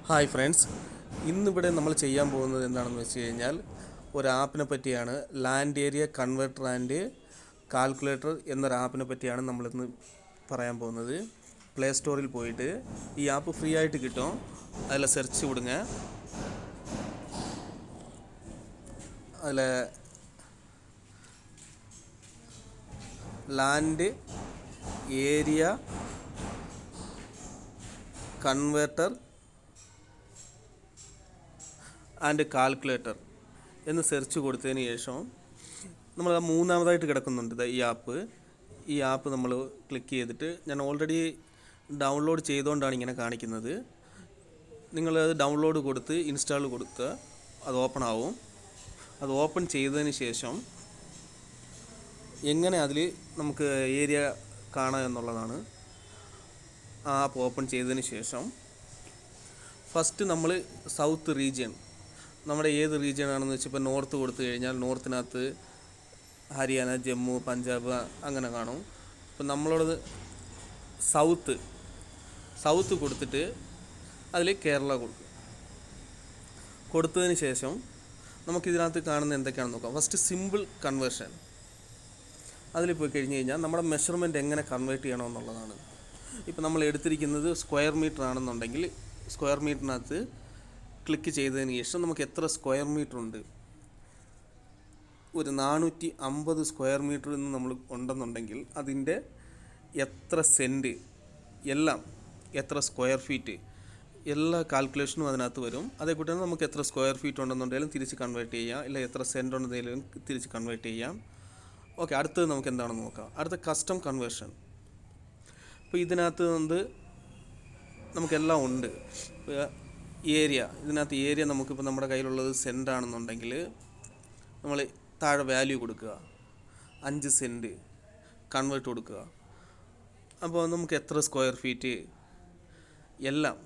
hi friends ഇന്നിവിടെ നമ്മൾ ചെയ്യാൻ പോകുന്നത് എന്താണെന്ന് വെച്ച് കഴിഞ്ഞാൽ ഒരു ആപ്പിനെ പറ്റിയാണ് land area converter and calculator എന്നൊരു ആപ്പിനെ പറ്റിയാണ് നമ്മളിന്ന് പറയാൻ പോകുന്നത് പ്ലേ സ്റ്റോറിൽ പോയിട്ട് ഈ ആപ്പ് ഫ്രീ ആയിട്ട് കിട്ടും അതിൽ സെർച്ച് വിടുங்க അതിൽ land area converter and calculator എന്ന് സെർച്ച് കൊടുത്തതിന് ശേഷം നമ്മൾ ആ മൂന്നാമതായിട്ട് കിടക്കുന്നുണ്ട് ദാ ഈ ആപ്പ് ഈ ആപ്പ് നമ്മൾ ക്ലിക്ക് ചെയ്തിട്ട് ഞാൻ ഓൾറെഡി ഡൗൺലോഡ് ചെയ്തുകൊണ്ടാണ് ഇങ്ങനെ കാണിക്കുന്നത് നിങ്ങളത് ഡൗൺലോഡ് കൊടുത്ത് ഇൻസ്റ്റാൾ കൊടുത്ത് അത് ഓപ്പൺ ആവും അത് ഓപ്പൺ ചെയ്തതിന് ശേഷം എങ്ങനെ അതിൽ നമുക്ക് ഏരിയ കാണാം എന്നുള്ളതാണ് ആ ആപ്പ് ഓപ്പൺ ചെയ്തതിന് ശേഷം ഫസ്റ്റ് നമ്മൾ സൗത്ത് റീജിയൻ നമ്മുടെ ഏത് റീജിയൻ ആണെന്ന് വെച്ചാൽ ഇപ്പോൾ നോർത്ത് കൊടുത്തു കഴിഞ്ഞാൽ നോർത്തിനകത്ത് ഹരിയാന ജമ്മു പഞ്ചാബ് അങ്ങനെ കാണും ഇപ്പം നമ്മളോട് സൗത്ത് സൗത്ത് കൊടുത്തിട്ട് അതിൽ കേരള കൊടുക്കും കൊടുത്തതിന് ശേഷം നമുക്കിതിനകത്ത് കാണുന്ന എന്തൊക്കെയാണെന്ന് നോക്കാം ഫസ്റ്റ് സിമ്പിൾ കൺവേർഷൻ അതിൽ പോയി കഴിഞ്ഞ് കഴിഞ്ഞാൽ നമ്മുടെ മെഷർമെൻറ്റ് എങ്ങനെ കൺവേർട്ട് ചെയ്യണമെന്നുള്ളതാണ് ഇപ്പം നമ്മൾ എടുത്തിരിക്കുന്നത് സ്ക്വയർ മീറ്റർ ആണെന്നുണ്ടെങ്കിൽ സ്ക്വയർ മീറ്ററിനകത്ത് ക്ലിക്ക് ചെയ്തതിന് ശേഷം നമുക്ക് എത്ര സ്ക്വയർ മീറ്റർ ഉണ്ട് ഒരു നാനൂറ്റി അമ്പത് സ്ക്വയർ മീറ്റർ എന്ന് നമ്മൾ ഉണ്ടെന്നുണ്ടെങ്കിൽ അതിൻ്റെ എത്ര സെൻറ്റ് എല്ലാം എത്ര സ്ക്വയർ ഫീറ്റ് എല്ലാ കാൽക്കുലേഷനും അതിനകത്ത് വരും അതേക്കൂട്ടി തന്നെ നമുക്ക് എത്ര സ്ക്വയർ ഫീറ്റ് ഉണ്ടെന്നുണ്ടെങ്കിലും തിരിച്ച് കൺവേർട്ട് ചെയ്യാം ഇല്ല എത്ര സെൻറ്റ് ഉണ്ടെന്നുണ്ടെങ്കിലും തിരിച്ച് കൺവേർട്ട് ചെയ്യാം ഓക്കെ അടുത്തത് നമുക്ക് എന്താണെന്ന് നോക്കാം അടുത്ത കസ്റ്റം കൺവേർഷൻ ഇപ്പോൾ ഇതിനകത്ത് നിന്ന് നമുക്കെല്ലാം ഉണ്ട് ഏരിയ ഇതിനകത്ത് ഏരിയ നമുക്കിപ്പോൾ നമ്മുടെ കയ്യിലുള്ളത് സെൻറ്റ് ആണെന്നുണ്ടെങ്കിൽ നമ്മൾ താഴെ വാല്യൂ കൊടുക്കുക അഞ്ച് സെൻറ്റ് കൺവേർട്ട് കൊടുക്കുക അപ്പോൾ നമുക്ക് എത്ര സ്ക്വയർ ഫീറ്റ് എല്ലാം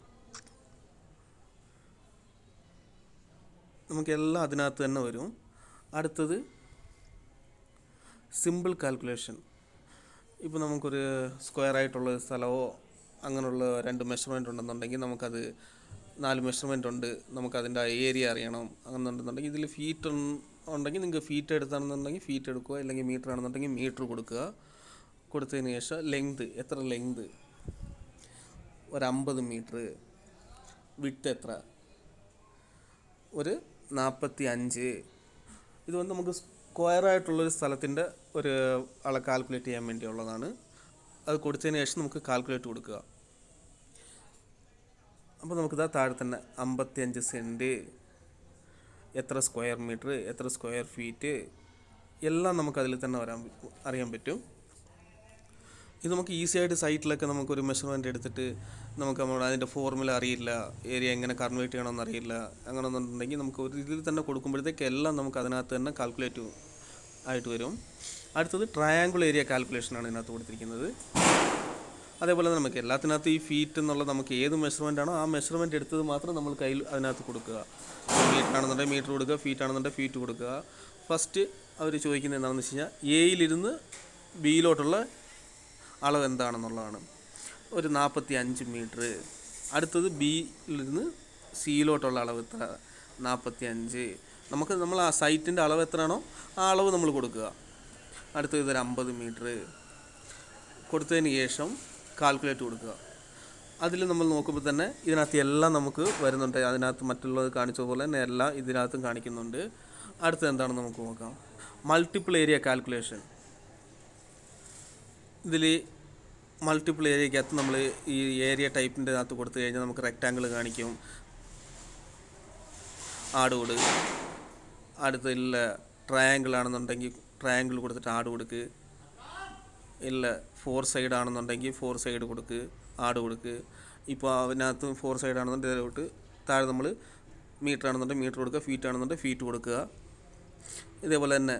നമുക്കെല്ലാം അതിനകത്ത് തന്നെ വരും അടുത്തത് സിമ്പിൾ കാൽക്കുലേഷൻ ഇപ്പോൾ നമുക്കൊരു സ്ക്വയർ ആയിട്ടുള്ള സ്ഥലമോ അങ്ങനെയുള്ള രണ്ട് മെഷർമെൻ്റ് ഉണ്ടെന്നുണ്ടെങ്കിൽ നമുക്കത് നാല് മെഷർമെൻ്റ് ഉണ്ട് നമുക്കതിൻ്റെ ഏരിയ അറിയണം അങ്ങനെയുണ്ടെന്നുണ്ടെങ്കിൽ ഇതിൽ ഫീറ്റ് ഉണ്ടെങ്കിൽ നിങ്ങൾക്ക് ഫീറ്റ് എടുത്താണെന്നുണ്ടെങ്കിൽ ഫീറ്റ് എടുക്കുക അല്ലെങ്കിൽ മീറ്റർ ആണെന്നുണ്ടെങ്കിൽ മീറ്റർ കൊടുക്കുക കൊടുത്തതിന് ശേഷം ലെങ്ത് എത്ര ലെങ്ത് ഒരു അമ്പത് മീറ്റർ വിട്ട് എത്ര ഒരു നാൽപ്പത്തി അഞ്ച് ഇത് വന്ന് നമുക്ക് സ്ക്വയർ ആയിട്ടുള്ളൊരു സ്ഥലത്തിൻ്റെ ഒരു അള കാൽക്കുലേറ്റ് ചെയ്യാൻ വേണ്ടിയുള്ളതാണ് അത് കൊടുത്തതിന് ശേഷം നമുക്ക് കാൽക്കുലേറ്റ് കൊടുക്കുക അപ്പോൾ നമുക്കിതാ താഴെ തന്നെ അമ്പത്തിയഞ്ച് സെൻറ്റ് എത്ര സ്ക്വയർ മീറ്റർ എത്ര സ്ക്വയർ ഫീറ്റ് എല്ലാം നമുക്ക് അതിൽ തന്നെ വരാൻ അറിയാൻ പറ്റും ഇത് നമുക്ക് ഈസി ആയിട്ട് സൈറ്റിലൊക്കെ നമുക്കൊരു മെഷർമെൻറ്റ് എടുത്തിട്ട് നമുക്ക് നമ്മുടെ അതിൻ്റെ ഫോർമുല അറിയില്ല ഏരിയ എങ്ങനെ കൺവേർട്ട് ചെയ്യണമെന്ന് അറിയില്ല അങ്ങനെ ഒന്നുണ്ടെങ്കിൽ നമുക്ക് ഒരു ഇതിൽ തന്നെ കൊടുക്കുമ്പോഴത്തേക്ക് എല്ലാം നമുക്ക് അതിനകത്ത് തന്നെ കാൽക്കുലേറ്റ് ആയിട്ട് വരും അടുത്തത് ട്രയാങ്കിൾ ഏരിയ കാൽക്കുലേഷനാണ് ഇതിനകത്ത് കൊടുത്തിരിക്കുന്നത് അതേപോലെ തന്നെ നമുക്ക് എല്ലാത്തിനകത്ത് ഈ ഫീറ്റ് എന്നുള്ള നമുക്ക് ഏത് മെഷർമെൻ്റ് ആണോ ആ മെഷർമെൻറ്റ് എടുത്തത് മാത്രം നമ്മൾ കയ്യിൽ അതിനകത്ത് കൊടുക്കുക മീറ്റർ ആണെന്നുണ്ടെങ്കിൽ മീറ്റർ കൊടുക്കുക ഫീറ്റ് ആണെന്നുണ്ടെങ്കിൽ ഫീറ്റ് കൊടുക്കുക ഫസ്റ്റ് അവർ ചോദിക്കുന്നത് എന്താണെന്ന് വെച്ച് കഴിഞ്ഞാൽ എയിലിരുന്ന് ബിയിലോട്ടുള്ള അളവ് എന്താണെന്നുള്ളതാണ് ഒരു നാൽപ്പത്തി അഞ്ച് മീറ്റർ അടുത്തത് ബിയിലിരുന്ന് സിയിലോട്ടുള്ള അളവ് എത്ര നാൽപ്പത്തി അഞ്ച് നമുക്ക് നമ്മൾ ആ സൈറ്റിൻ്റെ അളവ് എത്രയാണോ ആ അളവ് നമ്മൾ കൊടുക്കുക അടുത്തത് ഇതൊരു അമ്പത് മീറ്റർ കൊടുത്തതിന് ശേഷം കാൽക്കുലേറ്റ് കൊടുക്കുക അതിൽ നമ്മൾ നോക്കുമ്പോൾ തന്നെ ഇതിനകത്ത് എല്ലാം നമുക്ക് വരുന്നുണ്ട് അതിനകത്ത് മറ്റുള്ളത് കാണിച്ച പോലെ തന്നെ എല്ലാം ഇതിനകത്തും കാണിക്കുന്നുണ്ട് അടുത്തത് എന്താണെന്ന് നമുക്ക് നോക്കാം മൾട്ടിപ്പിൾ ഏരിയ കാൽക്കുലേഷൻ ഇതിൽ മൾട്ടിപ്പിൾ ഏരിയക്കകത്ത് നമ്മൾ ഈ ഏരിയ ടൈപ്പിൻ്റെ അകത്ത് കൊടുത്തു കഴിഞ്ഞാൽ നമുക്ക് റെക്റ്റാങ്കിൾ കാണിക്കും ആടുകൂട് അടുത്ത ഇല്ല ട്രയാങ്കിൾ ആണെന്നുണ്ടെങ്കിൽ ട്രയാങ്കിൾ കൊടുത്തിട്ട് ആട് കൊടുക്ക് ഇല്ല ഫോർ സൈഡ് ആണെന്നുണ്ടെങ്കിൽ ഫോർ സൈഡ് കൊടുക്ക് ആട് കൊടുക്ക് ഇപ്പോൾ അതിനകത്ത് ഫോർ സൈഡ് ആണെന്നുണ്ടെങ്കിൽ ഇതിലോട്ട് താഴെ നമ്മൾ മീറ്റർ ആണെന്നുണ്ടെങ്കിൽ മീറ്റർ കൊടുക്കുക ഫീറ്റ് ആണെന്നുണ്ടെങ്കിൽ ഫീറ്റ് കൊടുക്കുക ഇതേപോലെ തന്നെ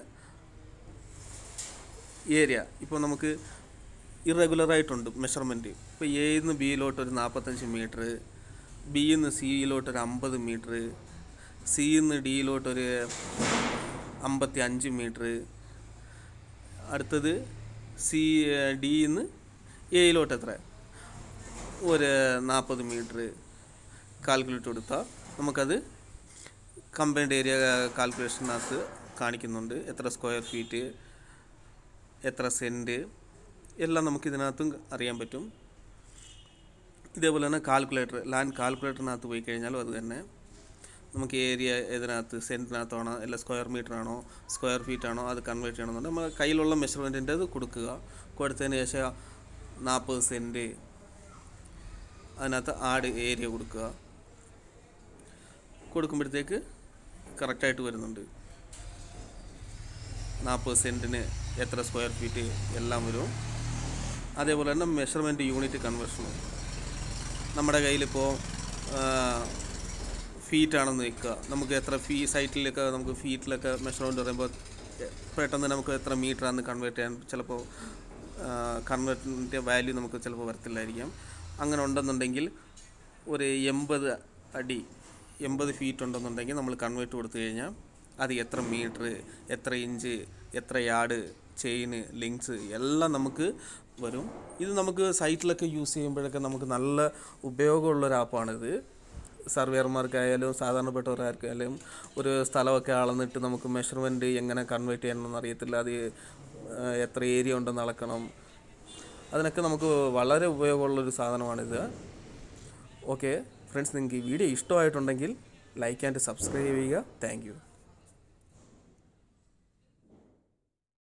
ഏരിയ ഇപ്പോൾ നമുക്ക് ഇറഗുലർ ആയിട്ടുണ്ട് മെഷർമെൻറ്റ് ഇപ്പോൾ എയിൽ നിന്ന് ബിയിലോട്ട് ഒരു നാൽപ്പത്തഞ്ച് മീറ്റർ ബിയിൽ നിന്ന് സിയിലോട്ട് ഒരു അമ്പത് മീറ്റർ സിയിൽ നിന്ന് ഡിയിലോട്ടൊരു അമ്പത്തി അഞ്ച് മീറ്റർ അടുത്തത് സി ഡിയിൽ നിന്ന് എയിലോട്ട് എത്ര ഒരു നാൽപ്പത് മീറ്റർ കാൽക്കുലേറ്റ് കൊടുത്താൽ നമുക്കത് കമ്പൈൻഡ് ഏരിയ കാൽക്കുലേഷനകത്ത് കാണിക്കുന്നുണ്ട് എത്ര സ്ക്വയർ ഫീറ്റ് എത്ര സെൻറ്റ് എല്ലാം നമുക്ക് ഇതിനകത്തും അറിയാൻ പറ്റും ഇതേപോലെ തന്നെ കാൽക്കുലേറ്റർ ലാൻഡ് കാൽക്കുലേറ്ററിനകത്ത് പോയി കഴിഞ്ഞാലും അത് തന്നെ നമുക്ക് ഏരിയ ഇതിനകത്ത് സെൻറ്റിനകത്താണോ അല്ല സ്ക്വയർ മീറ്റർ ആണോ സ്ക്വയർ ഫീറ്റ് ആണോ അത് കൺവേർട്ട് ചെയ്യണമെന്നുണ്ട് നമ്മൾ കയ്യിലുള്ള മെഷർമെൻറ്റിൻ്റെ അത് കൊടുക്കുക കൊടുത്തതിന് ശേഷം നാൽപ്പത് സെൻറ്റ് അതിനകത്ത് ആഡ് ഏരിയ കൊടുക്കുക കൊടുക്കുമ്പോഴത്തേക്ക് കറക്റ്റായിട്ട് വരുന്നുണ്ട് നാൽപ്പത് സെൻറ്റിന് എത്ര സ്ക്വയർ ഫീറ്റ് എല്ലാം വരും അതേപോലെ തന്നെ മെഷർമെൻറ്റ് യൂണിറ്റ് കൺവേർഷനും നമ്മുടെ കയ്യിലിപ്പോൾ ഫീറ്റ് ആണെന്ന് വെക്കുക നമുക്ക് എത്ര ഫീ സൈറ്റിലൊക്കെ നമുക്ക് ഫീറ്റിലൊക്കെ മെഷർമെൻറ്റ് പറയുമ്പോൾ പെട്ടെന്ന് നമുക്ക് എത്ര മീറ്റർ ആണെന്ന് കൺവേർട്ട് ചെയ്യാൻ ചിലപ്പോൾ കൺവേർട്ടിൻ്റെ വാല്യൂ നമുക്ക് ചിലപ്പോൾ വരത്തില്ലായിരിക്കാം അങ്ങനെ ഉണ്ടെന്നുണ്ടെങ്കിൽ ഒരു എൺപത് അടി എൺപത് ഫീറ്റ് ഉണ്ടെന്നുണ്ടെങ്കിൽ നമ്മൾ കൺവേർട്ട് കൊടുത്തു കഴിഞ്ഞാൽ അത് എത്ര മീറ്റർ എത്ര ഇഞ്ച് എത്ര യാർഡ് ചെയിന് ലിങ്ക്സ് എല്ലാം നമുക്ക് വരും ഇത് നമുക്ക് സൈറ്റിലൊക്കെ യൂസ് ചെയ്യുമ്പോഴൊക്കെ നമുക്ക് നല്ല ഉപയോഗമുള്ളൊരു ആപ്പാണിത് സർവേയർമാർക്കായാലും സാധാരണപ്പെട്ടവർക്കായാലും ഒരു സ്ഥലമൊക്കെ അളന്നിട്ട് നമുക്ക് മെഷർമെൻറ്റ് എങ്ങനെ കൺവേർട്ട് ചെയ്യണമെന്ന് അറിയത്തില്ല അത് ആ, എത്ര ഏരിയ ഉണ്ടെന്ന് അളക്കണം അതിനൊക്കെ നമുക്ക് വളരെ ഉപയോഗമുള്ളൊരു സാധനമാണിത് ഓക്കെ ഫ്രണ്ട്സ് നിങ്ങൾക്ക് ഈ വീഡിയോ ഇഷ്ടമായിട്ടുണ്ടെങ്കിൽ ലൈക്ക് ആൻഡ് സബ്സ്ക്രൈബ് ചെയ്യുക താങ്ക്